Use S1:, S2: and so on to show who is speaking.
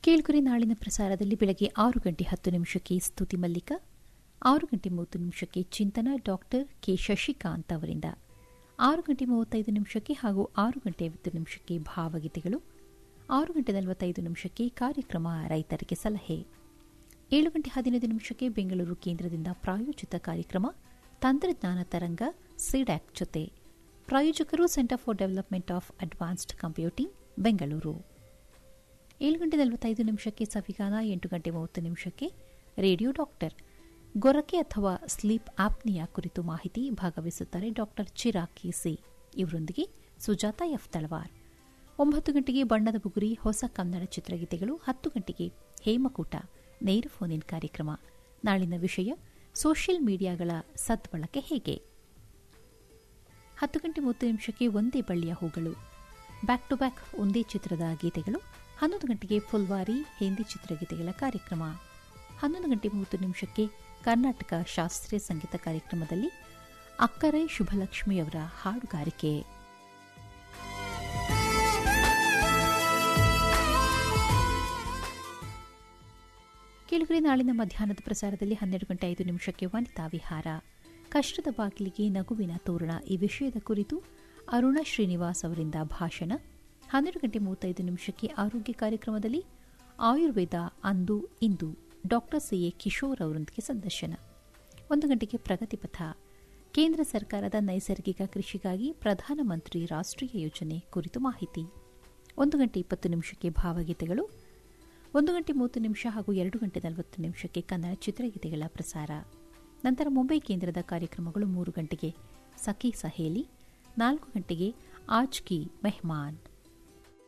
S1: ಕೇಳ್ಕುರಿ ನಾಳಿನ ಪ್ರಸಾರದಲ್ಲಿ ಬೆಳಗ್ಗೆ ಆರು ಗಂಟೆ ಹತ್ತು ನಿಮಿಷಕ್ಕೆ ಸ್ತುತಿ ಮಲ್ಲಿಕ ಆರು ಗಂಟೆ ಮೂವತ್ತು ನಿಮಿಷಕ್ಕೆ ಚಿಂತನ ಡಾಕ್ಟರ್ ಕೆ ಶಶಿಕಾಂತ್ ಅವರಿಂದ ಆರು ಗಂಟೆ ಮೂವತ್ತೈದು ನಿಮಿಷಕ್ಕೆ ಹಾಗೂ ಆರು ಗಂಟೆ ಐವತ್ತು ನಿಮಿಷಕ್ಕೆ ಭಾವಗೀತೆಗಳು ಆರು ಗಂಟೆ ನಲವತ್ತೈದು ನಿಮಿಷಕ್ಕೆ ಕಾರ್ಯಕ್ರಮ ರೈತರಿಗೆ ಸಲಹೆ ಏಳು ಗಂಟೆ ಹದಿನೈದು ನಿಮಿಷಕ್ಕೆ ಬೆಂಗಳೂರು ಕೇಂದ್ರದಿಂದ ಪ್ರಾಯೋಜಿತ ಕಾರ್ಯಕ್ರಮ ತಂತ್ರಜ್ಞಾನ ತರಂಗ ಸಿಡ್ಯಾಕ್ ಜೊತೆ ಪ್ರಾಯೋಜಕರು centre for development of advanced computing Bengaluru ಏಳು ಗಂಟೆ ನಲವತ್ತೈದು ನಿಮಿಷಕ್ಕೆ ಸವಿಗಾನ ಎಂಟು ಗಂಟೆ ಮೂವತ್ತು ನಿಮಿಷಕ್ಕೆ ರೇಡಿಯೋ ಡಾಕ್ಟರ್ ಗೊರಕೆ ಅಥವಾ ಸ್ಲೀಪ್ ಆಪ್ನಿಯಾ ಕುರಿತು ಮಾಹಿತಿ ಭಾಗವಹಿಸುತ್ತಾರೆ ಡಾಕ್ಟರ್ ಚಿರಾಗ್ ಕೆಸಿ ಇವರೊಂದಿಗೆ ಸುಜಾತ ಎಫ್ ತಳವಾರ್ ಒಂಬತ್ತು ಗಂಟೆಗೆ ಬಣ್ಣದ ಬುಗುರಿ ಹೊಸ ಕನ್ನಡ ಚಿತ್ರಗೀತೆಗಳು ಹತ್ತು ಗಂಟೆಗೆ ಹೇಮಕೂಟ ನೇರ ಫೋನ್ ಇನ್ ಕಾರ್ಯಕ್ರಮ ನಾಳಿನ ವಿಷಯ ಸೋಷಿಯಲ್ ಮೀಡಿಯಾಗಳ ಸದ್ಬಳಕೆ ಹೇಗೆ ಹತ್ತು ಗಂಟೆ ಮೂವತ್ತು ನಿಮಿಷಕ್ಕೆ ಒಂದೇ ಬಳ್ಳಿಯ ಹೂಗಳು ಬ್ಯಾಕ್ ಟು ಬ್ಯಾಕ್ ಒಂದೇ ಚಿತ್ರದ ಗೀತೆಗಳು ಹನ್ನೊಂದು ಗಂಟೆಗೆ ಫುಲ್ವಾರಿ ಹಿಂದಿ ಚಿತ್ರಗೀತೆಗಳ ಕಾರ್ಯಕ್ರಮ ಹನ್ನೊಂದು ಗಂಟೆ ಮೂವತ್ತು ನಿಮಿಷಕ್ಕೆ ಕರ್ನಾಟಕ ಶಾಸ್ತ್ರೀಯ ಸಂಗೀತ ಕಾರ್ಯಕ್ರಮದಲ್ಲಿ ಅಕ್ಕರೆ ಶುಭಲಕ್ಷ್ಮಿಯವರ ಹಾಡುಗಾರಿಕೆ ಕೇಳುಗರೆ ನಾಳಿನ ಮಧ್ಯಾಹ್ನದ ಪ್ರಸಾರದಲ್ಲಿ ಹನ್ನೆರಡು ಗಂಟೆ ಐದು ನಿಮಿಷಕ್ಕೆ ವನಿತಾ ವಿಹಾರ ಕಷ್ಟದ ಬಾಗಿಲಿಗೆ ನಗುವಿನ ತೋರಣ ಈ ವಿಷಯದ ಕುರಿತು ಅರುಣ ಶ್ರೀನಿವಾಸ್ ಅವರಿಂದ ಭಾಷಣ ಹನ್ನೆರಡು ಗಂಟೆ ಮೂವತ್ತೈದು ನಿಮಿಷಕ್ಕೆ ಆರೋಗ್ಯ ಕಾರ್ಯಕ್ರಮದಲ್ಲಿ ಆಯುರ್ವೇದ ಅಂದು ಇಂದು ಡಾಕ್ಟರ್ ಸಿಎ ಕಿಶೋರ್ ಅವರೊಂದಿಗೆ ಸಂದರ್ಶನ ಒಂದು ಗಂಟೆಗೆ ಪ್ರಗತಿಪಥ ಕೇಂದ್ರ ಸರ್ಕಾರದ ನೈಸರ್ಗಿಕ ಕೃಷಿಗಾಗಿ ಪ್ರಧಾನಮಂತ್ರಿ ರಾಷ್ಟ್ರೀಯ ಯೋಜನೆ ಕುರಿತು ಮಾಹಿತಿ ಒಂದು ಗಂಟೆ ಇಪ್ಪತ್ತು ನಿಮಿಷಕ್ಕೆ ಭಾವಗೀತೆಗಳು ಒಂದು ಗಂಟೆ ಮೂವತ್ತು ನಿಮಿಷ ಹಾಗೂ ಎರಡು ಗಂಟೆ ನಲವತ್ತು ನಿಮಿಷಕ್ಕೆ ಕನ್ನಡ ಚಿತ್ರಗೀತೆಗಳ ಪ್ರಸಾರ ನಂತರ ಮುಂಬೈ ಕೇಂದ್ರದ ಕಾರ್ಯಕ್ರಮಗಳು ಮೂರು ಗಂಟೆಗೆ ಸಖಿ ಸಹೇಲಿ ನಾಲ್ಕು ಗಂಟೆಗೆ ಆಜ್ ಕಿ ಮೆಹಮಾನ್